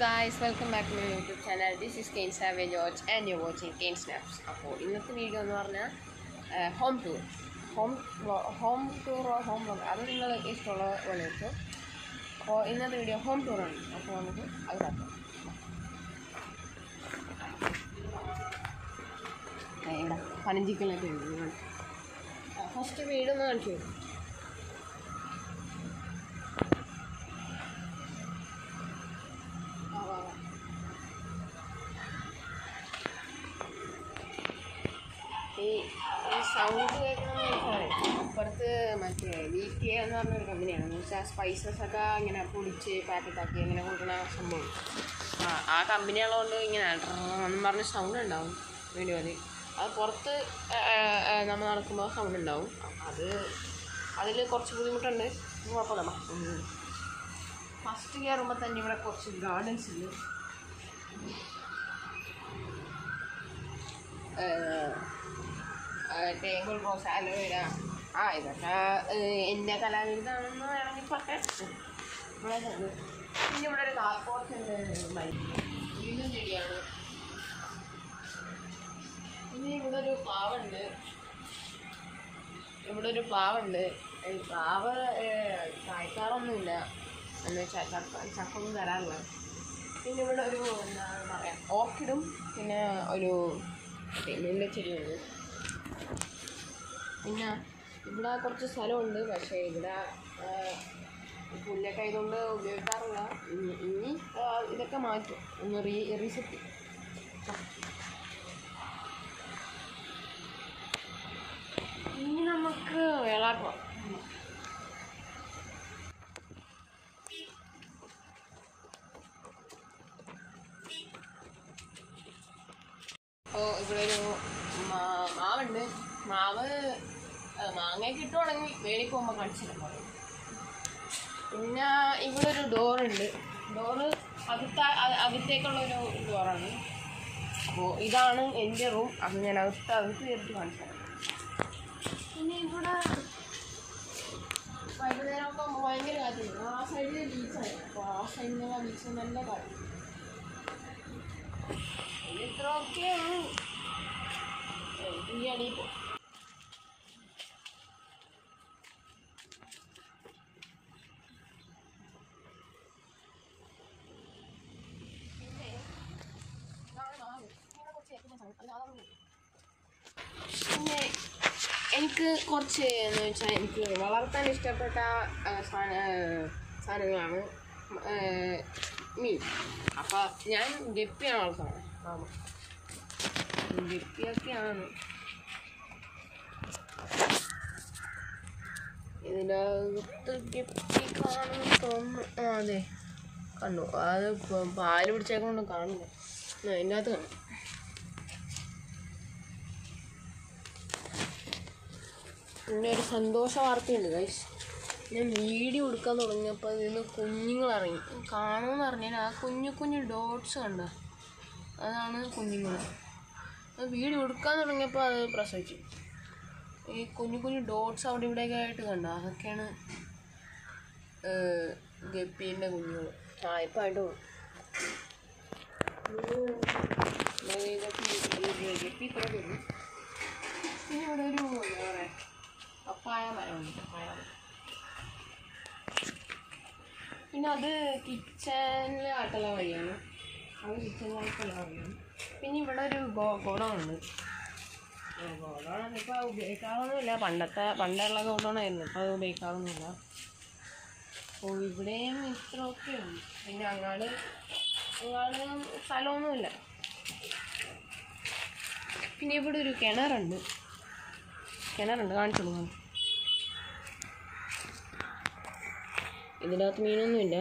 guys, welcome back to my YouTube channel. This is Kane Savage George and you're watching Kane Snaps. അപ്പോൾ ഇന്നത്തെ video എന്ന് പറഞ്ഞാൽ home tour home home ടൂറോ home vlog അത് നിങ്ങൾ ഇഷ്ടമുള്ള പോലെ വെച്ചു അപ്പോൾ ഇന്നത്തെ വീഡിയോ ഹോം ടൂറാണ് അപ്പോൾ നമുക്ക് അത് കാണാം ദേ ഇവിടെ പനഞ്ചിക്കലൊക്കെ ഉണ്ട് ഫസ്റ്റ് വീടൊന്ന് കാണിച്ചു തരും ഈ ഈ സൗണ്ട് കേൾക്കണമെന്ന് വെച്ചാൽ അപ്പുറത്ത് മറ്റേ വി ടി എ എന്ന് പറഞ്ഞൊരു കമ്പനിയാണ് എന്ന് വെച്ചാൽ സ്പൈസസ് ഒക്കെ ഇങ്ങനെ പൊടിച്ച് പാക്കറ്റാക്കി ഇങ്ങനെ കൊടുക്കുന്ന സംഭവം ആ ആ കമ്പനികളുകൊണ്ട് ഇങ്ങനെ എന്നും പറഞ്ഞ് സൗണ്ട് ഉണ്ടാവും വീഡിയോയിൽ അത് പുറത്ത് നമ്മൾ നടക്കുമ്പോൾ സൗണ്ട് ഉണ്ടാവും അത് അതിൽ കുറച്ച് ബുദ്ധിമുട്ടുണ്ട് കുഴപ്പമില്ല ഫസ്റ്റ് കയറുമ്പോൾ തന്നെ ഇവിടെ കുറച്ച് ഗാർഡൻസ് ഉണ്ട് ടേബിൾ റോസ് അലോവേര ആ ഇതൊക്കെ എൻ്റെ കലാവിരുദ്ധാണെന്ന് വേണമെങ്കിൽ പറയാം ഇവിടെ ഉണ്ട്. പിന്നെ ഇവിടെ ഒരു കാർപോർട്ട് ഉണ്ട് വീണ്ടും ചെടിയാണ് പിന്നെ ഇവിടെ ഒരു പ്ലാവുണ്ട് ഇവിടെ ഒരു പ്ലാവുണ്ട് ഈ പ്ലാവ് കായ്ക്കാറൊന്നുമില്ല എന്ന് വെച്ചാൽ ചക്ക ചക്കൊന്നും തരാറില്ല പിന്നെ ഇവിടെ ഒരു എന്താ പറയുക ഓർക്കിഡും പിന്നെ ഒരു തെങ്ങിൻ്റെ ചെടിയുണ്ട് പിന്നെ ഇവിടെ കുറച്ച് സ്ഥലമുണ്ട് പക്ഷേ ഇവിടെ ആ, പുല്ലൊക്കെ ആയതുകൊണ്ട് ഉപയോഗിക്കാറില്ല ഇനി ഇനി ആ, ഇതൊക്കെ മാറ്റും ഒന്ന് റീ റീസെറ്റ് ഇനി നമുക്ക് വേളാക്കാം അപ്പോൾ ഇവിടെ ഒരു മാ- മാവുണ്ട് മാവ് ആ, മാങ്ങ കിട്ടുവാണെങ്കിൽ മേളിൽ പോകുമ്പോൾ കാണിച്ചില്ല പറയും പിന്നെ ഇവിടെ ഒരു ഡോറുണ്ട് ഡോറ് അകത്ത അ- അകത്തേക്കുള്ള ഒരു ഡോറാണ് അപ്പോൾ ഇതാണ് എൻ്റെ റൂം അത് ഞാൻ അകത്ത് അകത്ത് കയറിട്ട് കാണിച്ചു തരാം പിന്നെ ഇവിടെ വൈകുന്നേരം ആകുമ്പോൾ ഭയങ്കര കാറ്റുണ്ട് ആ സൈഡിൽ ബീച്ചാണ് അപ്പോൾ ആ സൈഡിൽ നിന്ന് ബീച്ച് നല്ല കാറ്റ് ഇത്രയൊക്കെ ഉള്ളൂ ഈ അടിയിൽ പോ പിന്നെ എനിക്ക് കുറച്ച് എന്ന് വെച്ചാൽ എനിക്ക് വളർത്താൻ ഇഷ്ടപ്പെട്ട ആ, സാധന സാധനങ്ങളാണ് ആ, മീൻ അപ്പം ഞാൻ ഗപ്പിയാണ് വളർത്തുന്നത് ആമാ ഗപ്പിയൊക്കെയാണ് ഇതിൻ്റെ അകത്ത് ഗപ്പി കാണുമെന്ന് തോന്നുന്നു ആ അതെ കണ്ടു അത് പ- പാല് പിടിച്ചേക്കൊണ്ട് കാണില്ല ആ, ഇതിൻ്റെ അകത്ത് കാണും പിന്നെ ഒരു സന്തോഷ വാർത്തയുണ്ട് ഗൈസ് ഞാൻ വീഡിയോ എടുക്കാൻ തുടങ്ങിയപ്പോൾ അതിൽ നിന്ന് കുഞ്ഞുങ്ങൾ ഇറങ്ങി കാണുമെന്ന് പറഞ്ഞാൽ ആ കുഞ്ഞു കുഞ്ഞു ഡോട്ട്സ് കണ്ട അതാണ് കുഞ്ഞുങ്ങൾ അത് വീഡിയോ എടുക്കാൻ തുടങ്ങിയപ്പോൾ അത് പ്രസവിച്ചു ഈ കുഞ്ഞു കുഞ്ഞു ഡോട്ട്സ് അവിടെ ഇവിടെയൊക്കെ ആയിട്ട് കണ്ട അതൊക്കെയാണ് ഗപ്പീൻ്റെ കുഞ്ഞുങ്ങൾ ആ ഇപ്പം ആയിട്ട് പോകും ഗപ്പി ഇത്ര വരും പിന്നെ ഇവിടെ ഒരു എന്താ പറയുക പപ്പായ മരമുണ്ട് പപ്പായ മരം പിന്നെ അത് കിച്ചണിൽ ആട്ടുള്ള വഴിയാണ് അത് കിച്ചണിലായിട്ടുള്ള വഴിയാണ് പിന്നെ ഇവിടെ ഒരു ഗോ ഗോഡൗണുണ്ട് ഗോഡൗൺ ഇപ്പോൾ ഉപയോഗിക്കാറൊന്നുമില്ല പണ്ടത്തെ പണ്ടുള്ള ഗോഡൗണായിരുന്നു ഇപ്പോൾ അത് ഉപയോഗിക്കാറൊന്നുമില്ല അപ്പോൾ ഇവിടെയും ഇത്രയൊക്കെ ഉണ്ട് പിന്നെ അങ്ങാട് അങ്ങാട് സ്ഥലമൊന്നുമില്ല പിന്നെ ഇവിടെ ഒരു കിണറുണ്ട് കിണറുണ്ട് കാണിച്ചു കൊടുക്കണം ഇതിനകത്ത് മീനൊന്നുമില്ല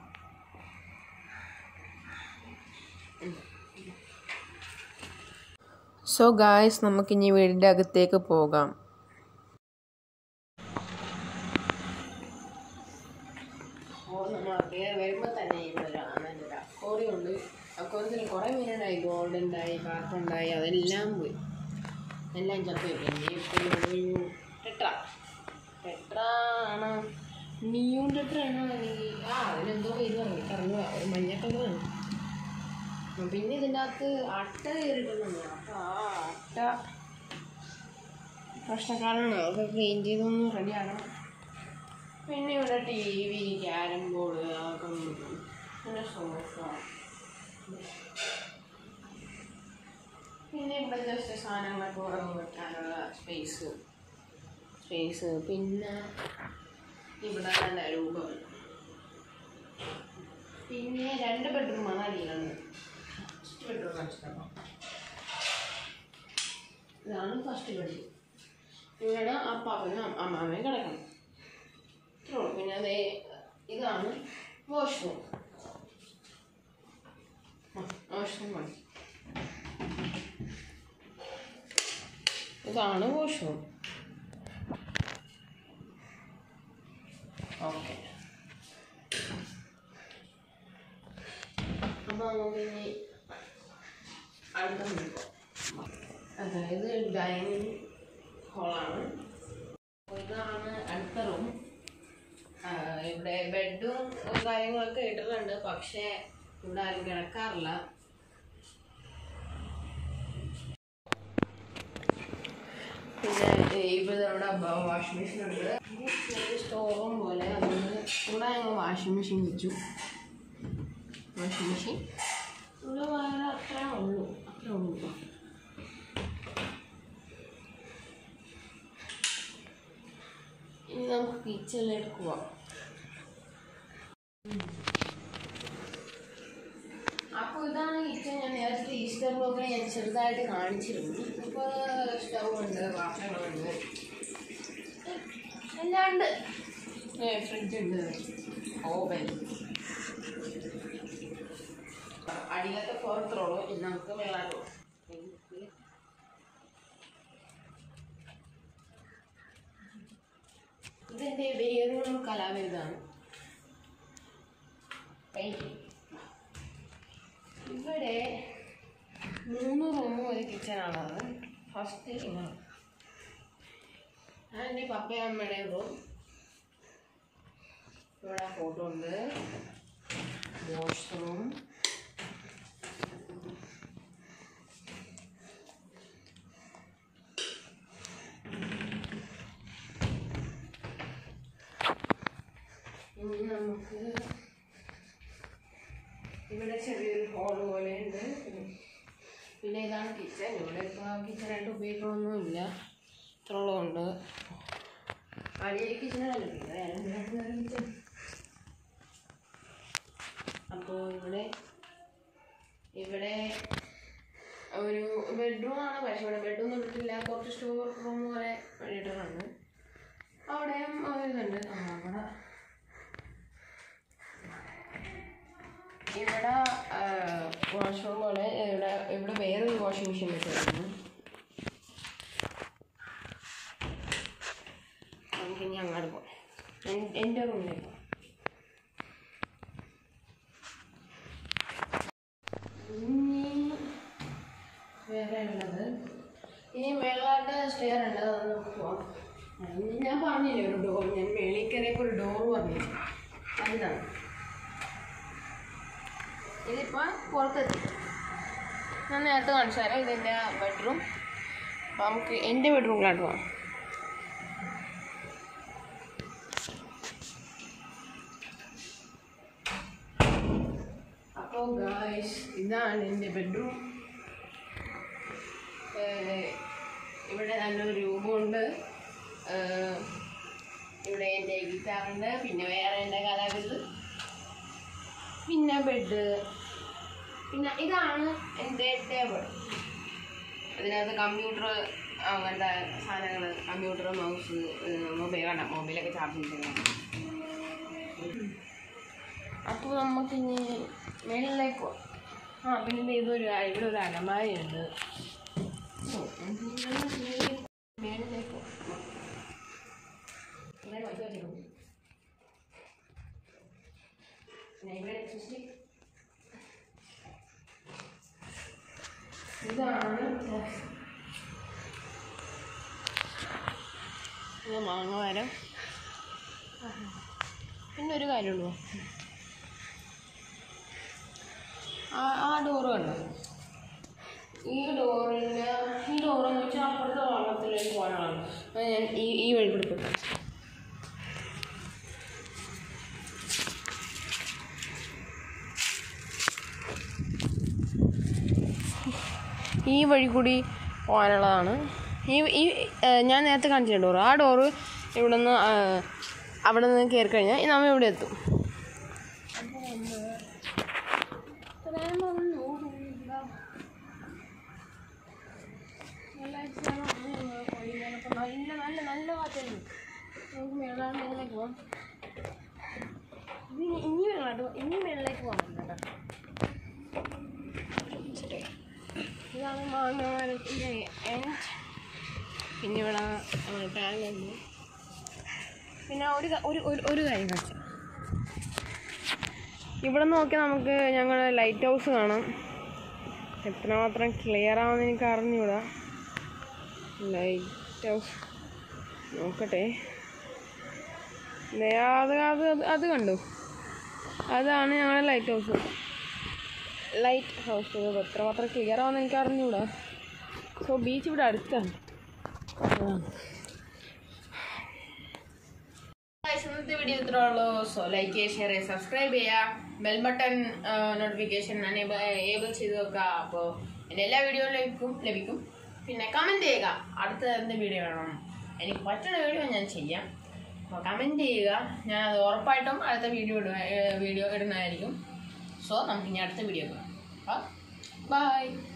സോ ഗായ്സ് നമുക്കിനി വീടിൻ്റെ അകത്തേക്ക് പോകാം വരുമ്പോൾ തന്നെ ഇവിടെ ഒരു ആനൻ്റെ ഒരു അക്കോറിയം ഉണ്ട് അക്കോറിയത്തിൽ കുറേ മീനുണ്ടായി ഗോൾഡ് ഉണ്ടായി കാർപ്പ് ഉണ്ടായി അതെല്ലാം പോയി എല്ലാം ചത്തു പിന്നെ ഇപ്പോൾ ഇവിടെ ഒരു ടെട്ര ടെട്ര ആണ് നിയൂൺ ടെട്ര ആണോ അല്ലെങ്കിൽ ആ അതിനെന്തോ പേര് പറഞ്ഞു പറഞ്ഞു ഒരു മഞ്ഞ കളറാണ് പിന്നെ ഇതിൻ്റെ അകത്ത് അട്ട കയറിയിട്ടുണ്ട് അപ്പോൾ ആ അട്ട പ്രശ്നക്കാരാണ് അതൊക്കെ ക്ലീൻ ചെയ്തൊന്ന് റെഡിയാക്കണം പിന്നെ ഇവിടെ ടി വി ക്യാരം ബോർഡ് അതൊക്കെ ഉണ്ട്. പിന്നെ സോഫ പിന്നെ ഇവിടെ ജസ്റ്റ് സാധനങ്ങളൊക്കെ ഉറങ്ങി വെക്കാനുള്ള സ്പേസ് സ്പേസ് പിന്നെ ഇവിടെ നല്ല രൂപം പിന്നെ രണ്ട് ബെഡ്റൂമാണ് അടിയിലുണ്ട് ഫസ്റ്റ് ബെഡ്റൂം വെച്ചിട്ടുണ്ടോ ഇതാണ് ഫസ്റ്റ് ബെഡ്റൂം ഇവിടെ അപ്പാപ്പനും അമ്മാമയും കിടക്കണം ഇത്രേ ഉള്ളൂ പിന്നെ അതേ ഇതാണ് വാഷ്റൂം വാഷ്റൂം മതി ഇതാണ് വാഷ്റൂം ഓക്കെ അപ്പോൾ നമുക്ക് ഇനി അടുത്ത നോക്കാം അതായത് ഡൈനിങ് ഹോളാണ് അപ്പോൾ ഇതാണ് അടുത്ത റൂം ഇവിടെ ബെഡും കാര്യങ്ങളൊക്കെ ഇട്ടിട്ടുണ്ട് പക്ഷേ ഇവിടെ ആരും കിടക്കാറില്ല പിന്നെ ഇവിടെ ഇവിടെ വാഷിംഗ് മെഷീൻ ഉണ്ട് സ്റ്റോർ റൂം പോലെ അതുകൊണ്ട് ഇവിടെ ഞങ്ങൾ വാഷിംഗ് മെഷീൻ വെച്ചു വാഷിംഗ് മെഷീൻ ഇവിടെ വേറെ അത്രേ ഉള്ളൂ അത്രേ ഉള്ളൂ ഇനി നമുക്ക് കിച്ചണിലേക്ക് പോവാം അപ്പോൾ ഇതാണ് കിച്ചൺ ഞാൻ നേരത്തെ ഈസ്റ്റർ ബ്ലോക്കിൽ ഞാൻ ചെറുതായിട്ട് കാണിച്ചിരുന്നു ഇപ്പോൾ സ്റ്റൗ ഉണ്ട് പാത്രങ്ങളുണ്ട് എല്ലാം ഉണ്ട് ഫ്രിഡ്ജ് ഉണ്ട് ഓവൻ അടിയിലത്തെ പുറത്തുള്ളൂ ഇനി നമുക്ക് വെള്ളാറുള്ളൂ ഇതെൻ്റെ വേറൊരു കലാവിരുതാണ് പെയിൻറ്റിങ് ഇവിടെ മൂന്ന് റൂമും ഒരു കിച്ചണാണത് ഫസ്റ്റ് ഇങ്ങനെ ആ എൻ്റെ പപ്പയും അമ്മയുടെയും റൂം ഇവിടെ ഫോട്ടോ ഉണ്ട് വാഷ്റൂം ഇനി നമുക്ക് ഇവിടെ ചെറിയൊരു ഹോൾ പോലെ ഉണ്ട് പിന്നെ ഇതാണ് കിച്ചൺ ഇവിടെ ഇപ്പോൾ കിച്ചണായിട്ട് ഉപയോഗിക്കണമൊന്നുമില്ല ഇത്രയുള്ളത് ഉണ്ട് വലിയ കിച്ചണല്ല പിന്നെ കിച്ചൺ അപ്പോൾ ഇവിടെ ഇവിടെ ഒരു ബെഡ്റൂം ആണ് പക്ഷെ ഇവിടെ ബെഡൊന്നും ഇട്ടിട്ടില്ല കുറച്ച് സ്റ്റോർ റൂം പോലെ ഇട്ടിട്ടുണ്ട് അവിടെയും ഇതുണ്ട് ആ അവിടെ ഇവിടെ വാഷ്റൂം പോലെ ഇവിടെ ഇവിടെ വേറൊരു വാഷിംഗ് മെഷീൻ വെച്ചിരുന്നു നമുക്ക് ഇനി അങ്ങോട്ട് പോകാം എൻ- എൻ്റെ റൂമിലേക്ക് പോകാം ഇനി വേറെ ഉള്ളത് ഇനി മേളായിട്ട് സ്റ്റെയർ ഉണ്ട് അത് നമുക്ക് പോവാം അത് ഞാൻ പറഞ്ഞില്ലേ ഒരു ഡോർ ഞാൻ മേളിൽ കയറിയപ്പോൾ ഒരു ഡോർ പറഞ്ഞു അതിനാണ് ഇതിപ്പോൾ പുറത്തെത്തി ഞാൻ നേരത്തെ കാണിച്ചു തരാം ഇതെൻ്റെ ബെഡ്റൂം അപ്പോൾ നമുക്ക് എൻ്റെ ബെഡ്റൂമിലോട്ട് പോകാം അപ്പോൾ ഗായ്സ് ഇതാണ് എൻ്റെ ബെഡ്റൂം ഇവിടെ നല്ലൊരു രൂപമുണ്ട് ഏഹ് ഇവിടെ എൻ്റെ ഗിറ്റാറുണ്ട് പിന്നെ വേറെ എൻ്റെ കലാവിരുത് പിന്നെ ബെഡ് പിന്നെ ഇതാണ് എൻ്റെ ടേബിൾ അതിനകത്ത് കമ്പ്യൂട്ടർ അങ്ങനത്തെ സാധനങ്ങൾ കമ്പ്യൂട്ടർ മൗസ് മൊബൈൽ വേണ്ട മൊബൈലൊക്കെ ചാർജ് ചെയ്യുന്നത് അപ്പോൾ നമുക്കിനി മേളിലേക്ക് പോവാം ആ പിന്നെ ഇതൊരു ഇവിടെ ഒരു അലമാരയുണ്ട് ഓ, നമുക്ക് മേളിലേക്ക് പോവാം ഇവിടെ വയ്ക്കാൻ വെച്ചിട്ടുണ്ട് പിന്നെ ഇവിടെ ഇലക്ട്രിസിറ്റി ഇതാണ് ഇത് മാങ്ങമരം പിന്നെ ഒരു കാര്യമുള്ളൂ ആ ആ ഡോറ് കണ്ടോ ഈ ഡോറിന് ഈ ഡോറെന്ന് വെച്ചാൽ അപ്പുറത്തെ വള്ളത്തിലേക്ക് പോകാനാണ് അത് ഞാൻ ഈ ഈ വഴി കൂടി പോയി കാണിച്ചു. ഈ വഴി കൂടി പോകാനുള്ളതാണ് ഈ ഈ ഏ, ഞാൻ നേരത്തെ കാണിച്ച ഡോറ് ആ ഡോറ് ഇവിടെ നിന്ന് അവിടെ നിന്ന് കയറി കഴിഞ്ഞാൽ നമ്മൾ ഇവിടെ എത്തും നല്ല നല്ല നല്ല കാറ്റായിരുന്നു നമുക്ക് മേളാണ് മേളിലേക്ക് പോകാം ഇനി ഇനി മേളാട്ട് ഇനി മേളിലേക്ക് പോകാൻ പറ്റില്ല കേട്ടോ ഇതാണ് മാങ്ങാമരത്തിൻ്റെ എൻഡ് പിന്നെ ഇവിടെ ടാങ്ക് ഉണ്ട് പിന്നെ ഒരു ക- ഒരു ഒരു- ഒരു കാര്യം കാണിച്ചു ഇവിടെ നോക്കി നമുക്ക് ഞങ്ങളുടെ ലൈറ്റ് ഹൗസ് കാണാം എത്രമാത്രം ക്ലിയർ ആവുമെന്ന് എനിക്ക് അറിഞ്ഞൂടാ ലൈറ്റ് ഹൗസ് നോക്കട്ടെ ദേ അത് അത് അത് അത് കണ്ടു അതാണ് ഞങ്ങളുടെ ലൈറ്റ് ഹൗസ് ലൈറ്റ് ഹൗസ് ഇത് എത്രമാത്രം ക്ലിയർ ആവുമെന്ന് എനിക്ക് അറിഞ്ഞൂടാ സോ ബീച്ച് ഇവിടെ അടുത്താണ് Guys, ഇന്നത്തെ വീഡിയോ ഇത്രേ ഉള്ളൂ സോ ലൈക്ക് ചെയ്യുക ഷെയർ ചെയ്യുക സബ്സ്ക്രൈബ് ചെയ്യുക ബെൽ ബട്ടൺ നോട്ടിഫിക്കേഷൻ ഏബിൾ ചെയ്ത് വെക്കുക അപ്പോൾ എൻ്റെ എല്ലാ വീഡിയോയും ലഭിക്കും ലഭിക്കും പിന്നെ കമൻറ്റ് ചെയ്യുക അടുത്ത എന്ത് വീഡിയോ വേണം എനിക്ക് പറ്റുന്ന വീഡിയോ ഞാൻ ചെയ്യാം അപ്പോൾ കമൻറ്റ് ചെയ്യുക ഞാൻ അത് ഉറപ്പായിട്ടും അടുത്ത വീഡിയോ ഇടുക വീഡിയോ ഇടുന്നതായിരിക്കും സോ നമുക്ക് ഇനി അടുത്ത വീഡിയോ കാണാം ബൈ